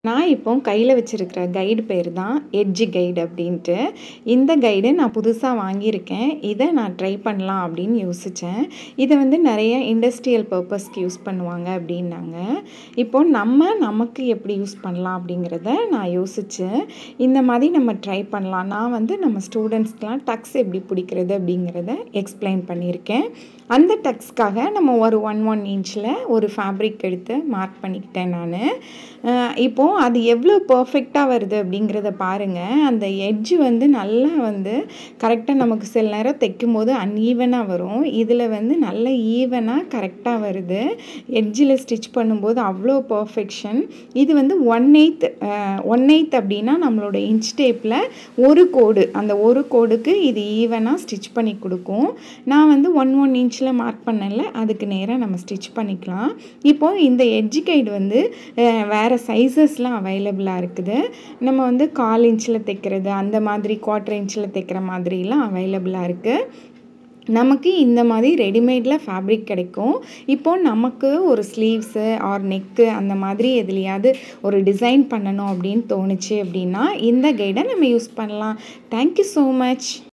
நான் இப்போ கையில் வச்சுருக்கிற கைடு பேர் தான் எட்ஜ் கைடு அப்படின்ட்டு இந்த கைடு நான் புதுசாக வாங்கியிருக்கேன் இதை நான் ட்ரை பண்ணலாம் அப்படின்னு யோசித்தேன் இதை வந்து நிறைய இண்டஸ்ட்ரியல் பர்பஸ்க்கு யூஸ் பண்ணுவாங்க அப்படின்னாங்க இப்போது நம்ம நமக்கு எப்படி யூஸ் பண்ணலாம் அப்படிங்கிறத நான் யோசித்தேன் இந்த மாதிரி நம்ம ட்ரை பண்ணலாம் நான் வந்து நம்ம ஸ்டூடெண்ட்ஸ்க்கெலாம் டக்ஸ் எப்படி பிடிக்கிறது அப்படிங்கிறத எக்ஸ்பிளைன் பண்ணியிருக்கேன் அந்த டக்ஸ்க்காக நம்ம ஒரு ஒன் ஒன் இன்ச்சில் ஒரு ஃபேப்ரிக் எடுத்து மார்க் பண்ணிக்கிட்டேன் நான் இப்போது அது எவ்வளோ பர்ஃபெக்டாக வருது அப்படிங்கிறத பாருங்கள் அந்த எட்ஜு வந்து நல்லா வந்து கரெக்டாக நமக்கு சில நேரம் தைக்கும் போது அன்ஈவனாக வரும் இதில் வந்து நல்ல ஈவனாக கரெக்டாக வருது எட்ஜில் ஸ்டிச் பண்ணும்போது அவ்வளோ பர்ஃபெக்ஷன் இது வந்து ஒன் எயித் ஒன் எயித் அப்படின்னா நம்மளோட இன்ச் டேப்பில் ஒரு கோடு அந்த ஒரு கோடுக்கு இது ஈவனாக ஸ்டிச் பண்ணி கொடுக்கும் நான் வந்து ஒன் ஒன் இன்ச்சில் மார்க் பண்ணல அதுக்கு நேராக நம்ம ஸ்டிச் பண்ணிக்கலாம் இப்போது இந்த எட்ஜ் கைடு வந்து வேறு சைஸஸ்லாம் அவைலபிளாக இருக்குது நம்ம வந்து கால் இன்ச்சில் தைக்கிறது அந்த மாதிரி குவார்ட்டர் இன்ச்சில் தைக்கிற மாதிரிலாம் அவைலபிளாக இருக்குது நமக்கு இந்த மாதிரி ரெடிமேடில் ஃபேப்ரிக் கிடைக்கும் இப்போது நமக்கு ஒரு ஸ்லீவ்ஸு ஆர் நெக்கு அந்த மாதிரி எதுலையாவது ஒரு டிசைன் பண்ணணும் அப்படின்னு தோணுச்சு அப்படின்னா இந்த கைடை நம்ம யூஸ் பண்ணலாம் தேங்க்யூ ஸோ மச்